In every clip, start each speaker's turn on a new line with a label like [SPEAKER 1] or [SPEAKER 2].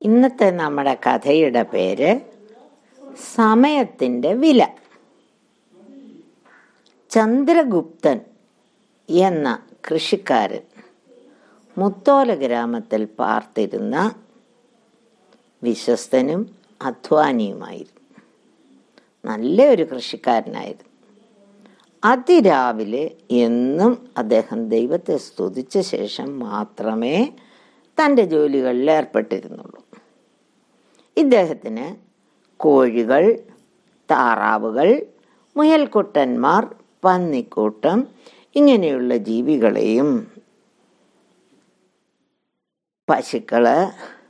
[SPEAKER 1] ഇന്നത്തെ നമ്മുടെ കഥയുടെ പേര് സമയത്തിൻ്റെ വില ചന്ദ്രഗുപ്തൻ എന്ന കൃഷിക്കാരൻ മുത്തോല ഗ്രാമത്തിൽ പാർത്തിരുന്ന വിശ്വസ്തനും അധ്വാനിയുമായിരുന്നു നല്ല ഒരു കൃഷിക്കാരനായിരുന്നു അതിരാവിലെ എന്നും അദ്ദേഹം ദൈവത്തെ സ്തുതിച്ച ശേഷം മാത്രമേ തൻ്റെ ജോലികളിൽ ഏർപ്പെട്ടിരുന്നുള്ളൂ ഇദ്ദേഹത്തിന് കോഴികൾ താറാവുകൾ മുയൽക്കുട്ടന്മാർ പന്നിക്കൂട്ടം ഇങ്ങനെയുള്ള ജീവികളെയും പശുക്കള്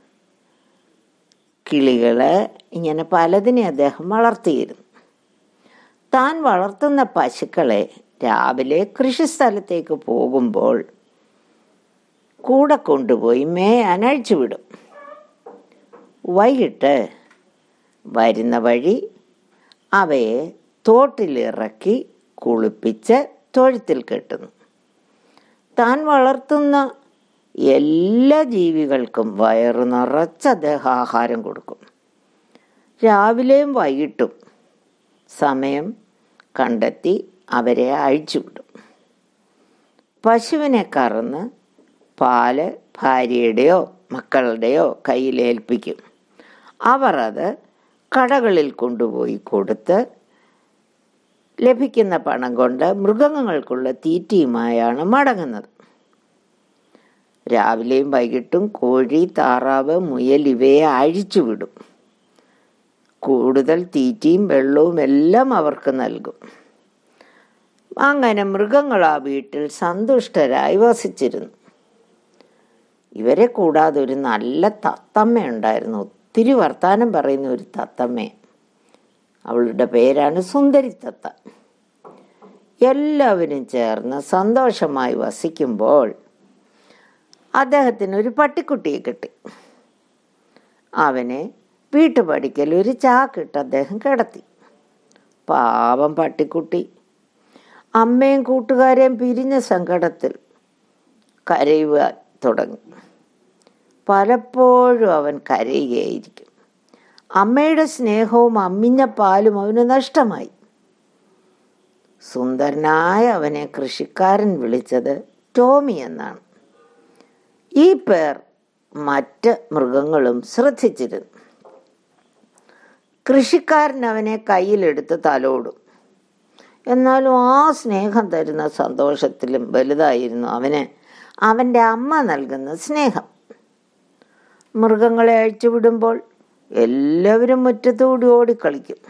[SPEAKER 1] കിളികള് ഇങ്ങനെ പലതിനെ അദ്ദേഹം വളർത്തിയിരുന്നു താൻ വളർത്തുന്ന പശുക്കളെ രാവിലെ കൃഷിസ്ഥലത്തേക്ക് പോകുമ്പോൾ കൂടെ കൊണ്ടുപോയി മേയാൻ അഴിച്ചുവിടും വൈകിട്ട് വരുന്ന വഴി അവയെ തോട്ടിലിറക്കി കുളിപ്പിച്ച് തൊഴുത്തിൽ കെട്ടുന്നു താൻ വളർത്തുന്ന എല്ലാ ജീവികൾക്കും വയറു നിറച്ച് അദ്ദേഹം ആഹാരം കൊടുക്കും രാവിലെയും വൈകിട്ടും സമയം കണ്ടെത്തി അവരെ അഴിച്ചുവിടും പശുവിനെ കറന്ന് പാല് ഭാര്യയുടെയോ മക്കളുടെയോ കയ്യിലേൽപ്പിക്കും അവർ അത് കടകളിൽ കൊണ്ടുപോയി കൊടുത്ത് ലഭിക്കുന്ന പണം കൊണ്ട് മൃഗങ്ങൾക്കുള്ള തീറ്റയുമായാണ് മടങ്ങുന്നത് രാവിലെയും വൈകിട്ടും കോഴി താറാവ് മുയൽ ഇവയെ അഴിച്ചുവിടും കൂടുതൽ തീറ്റയും വെള്ളവും എല്ലാം അവർക്ക് നൽകും അങ്ങനെ മൃഗങ്ങൾ ആ വീട്ടിൽ സന്തുഷ്ടരായി വസിച്ചിരുന്നു ഇവരെ കൂടാതെ ഒരു നല്ല തത്തമ്മ ഉണ്ടായിരുന്നു ഒത്തിരി വർത്താനം പറയുന്ന ഒരു തത്തമ്മ അവളുടെ പേരാണ് സുന്ദരി തത്ത എല്ലാവരും ചേർന്ന് സന്തോഷമായി വസിക്കുമ്പോൾ അദ്ദേഹത്തിന് ഒരു പട്ടിക്കുട്ടിയെ കിട്ടി അവനെ വീട്ടുപടിക്കൽ ഒരു ചാക്കിട്ട് അദ്ദേഹം കിടത്തി പാവം പട്ടിക്കുട്ടി അമ്മയും കൂട്ടുകാരെയും പിരിഞ്ഞ സങ്കടത്തിൽ കരയുവാൻ തുടങ്ങി പലപ്പോഴും അവൻ കരയുകയായിരിക്കും അമ്മയുടെ സ്നേഹവും അമ്മിഞ്ഞ പാലും അവന് നഷ്ടമായി സുന്ദരനായ അവനെ കൃഷിക്കാരൻ വിളിച്ചത് ടോമി എന്നാണ് ഈ പേർ മറ്റ് മൃഗങ്ങളും ശ്രദ്ധിച്ചിരുന്നു കൃഷിക്കാരൻ അവനെ കയ്യിലെടുത്ത് തലോടും എന്നാലും ആ സ്നേഹം തരുന്ന സന്തോഷത്തിലും വലുതായിരുന്നു അവന് അവൻ്റെ അമ്മ നൽകുന്ന സ്നേഹം മൃഗങ്ങളെ അഴിച്ചുവിടുമ്പോൾ എല്ലാവരും മുറ്റത്തുകൂടി ഓടിക്കളിക്കും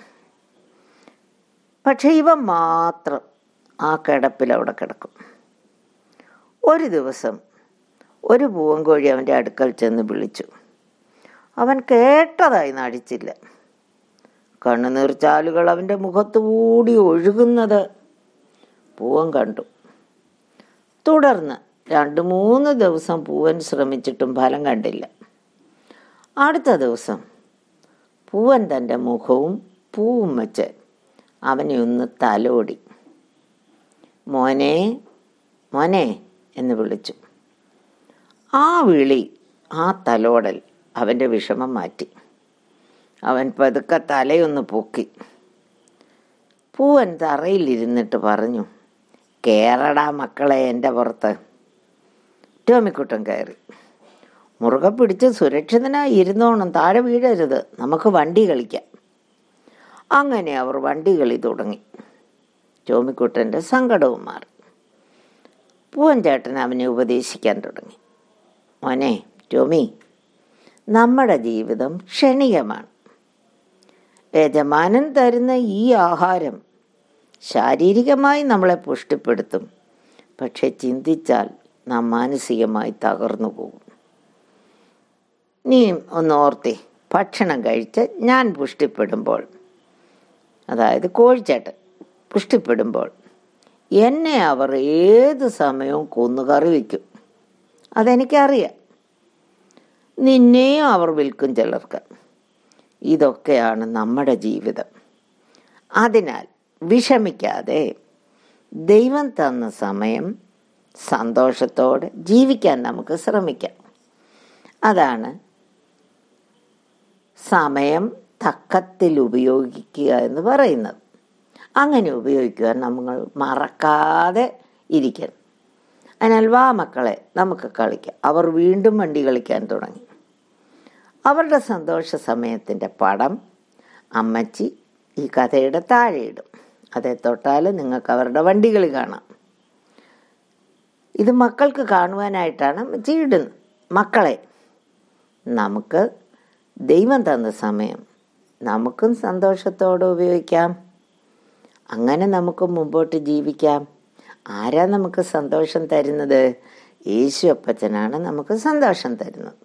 [SPEAKER 1] പക്ഷെ ഇവ മാത്രം ആ കിടപ്പിൽ അവിടെ കിടക്കും ഒരു ദിവസം ഒരു പൂവൻകോഴി അവൻ്റെ അടുക്കൽ ചെന്ന് വിളിച്ചു അവൻ കേട്ടതായി നടിച്ചില്ല കണ്ണുനീർച്ചാലുകൾ അവൻ്റെ മുഖത്തുകൂടി ഒഴുകുന്നത് പൂവൻ കണ്ടു തുടർന്ന് രണ്ട് മൂന്ന് ദിവസം പൂവൻ ശ്രമിച്ചിട്ടും ഫലം കണ്ടില്ല അടുത്ത ദിവസം പൂവൻ തൻ്റെ മുഖവും പൂവും വെച്ച് അവനെ ഒന്ന് തലോടി മോനെ മോനെ എന്ന് വിളിച്ചു ആ വിളി ആ തലോടൽ അവൻ്റെ വിഷമം മാറ്റി അവൻ പതുക്കെ തലയൊന്ന് പൊക്കി പൂവൻ തറയിലിരുന്നിട്ട് പറഞ്ഞു കേറടാ മക്കളെ എൻ്റെ പുറത്ത് ടോമിക്കുട്ടൻ കയറി മുറുകെ പിടിച്ച് സുരക്ഷിതനായി ഇരുന്നോണം താഴെ വീഴരുത് നമുക്ക് വണ്ടി കളിക്കാം അങ്ങനെ അവർ വണ്ടി കളി തുടങ്ങി ടോമിക്കുട്ടൻ്റെ സങ്കടവും മാറി പൂവൻ ചേട്ടൻ അവനെ ഉപദേശിക്കാൻ തുടങ്ങി മോനെ ടോമി നമ്മുടെ ജീവിതം ക്ഷണികമാണ് യജമാനൻ തരുന്ന ഈ ആഹാരം ശാരീരികമായി നമ്മളെ പുഷ്ടിപ്പെടുത്തും പക്ഷെ ചിന്തിച്ചാൽ നാം മാനസികമായി തകർന്നു പോകും നീ ഒന്ന് ഓർത്തി ഭക്ഷണം കഴിച്ച് ഞാൻ പുഷ്ടിപ്പെടുമ്പോൾ അതായത് കോഴിച്ചേട്ടൻ പുഷ്ടിപ്പെടുമ്പോൾ എന്നെ അവർ ഏത് സമയവും കൊന്നു കറി വയ്ക്കും അതെനിക്കറിയാം നിന്നെയും അവർ വിൽക്കും ചിലർക്ക് ഇതൊക്കെയാണ് നമ്മുടെ ജീവിതം അതിനാൽ വിഷമിക്കാതെ ദൈവം തന്ന സമയം സന്തോഷത്തോടെ ജീവിക്കാൻ നമുക്ക് ശ്രമിക്കാം അതാണ് സമയം തക്കത്തിൽ ഉപയോഗിക്കുക എന്ന് പറയുന്നത് അങ്ങനെ ഉപയോഗിക്കുവാൻ നമ്മൾ മറക്കാതെ ഇരിക്കണം അതിനാൽ വാ മക്കളെ നമുക്ക് കളിക്കാം അവർ വീണ്ടും വണ്ടി കളിക്കാൻ തുടങ്ങി അവരുടെ സന്തോഷ സമയത്തിൻ്റെ പടം അമ്മച്ചി ഈ കഥയുടെ താഴെയിടും അതേ തൊട്ടാൽ നിങ്ങൾക്ക് അവരുടെ വണ്ടികൾ കാണാം ഇത് മക്കൾക്ക് കാണുവാനായിട്ടാണ് അമ്മച്ചി ഇടുന്നത് മക്കളെ നമുക്ക് ദൈവം തന്ന സമയം നമുക്കും സന്തോഷത്തോടെ ഉപയോഗിക്കാം അങ്ങനെ നമുക്ക് മുമ്പോട്ട് ജീവിക്കാം ആരാ നമുക്ക് സന്തോഷം തരുന്നത് യേശു അപ്പച്ചനാണ് നമുക്ക് സന്തോഷം തരുന്നത്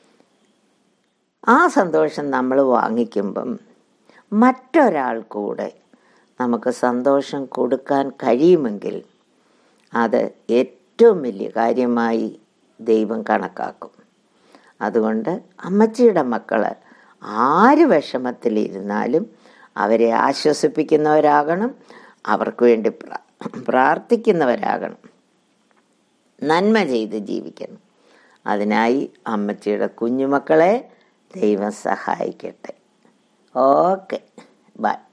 [SPEAKER 1] ആ സന്തോഷം നമ്മൾ വാങ്ങിക്കുമ്പം മറ്റൊരാൾ കൂടെ നമുക്ക് സന്തോഷം കൊടുക്കാൻ കഴിയുമെങ്കിൽ അത് ഏറ്റവും വലിയ കാര്യമായി ദൈവം കണക്കാക്കും അതുകൊണ്ട് അമ്മച്ചിയുടെ മക്കൾ ആര് വിഷമത്തിലിരുന്നാലും അവരെ ആശ്വസിപ്പിക്കുന്നവരാകണം അവർക്ക് വേണ്ടി പ്രാ- പ്രാർത്ഥിക്കുന്നവരാകണം നന്മ ചെയ്ത് ജീവിക്കണം അതിനായി അമ്മച്ചിയുടെ കുഞ്ഞുമക്കളെ ദൈവം സഹായിക്കട്ടെ ഓക്കെ ബൈ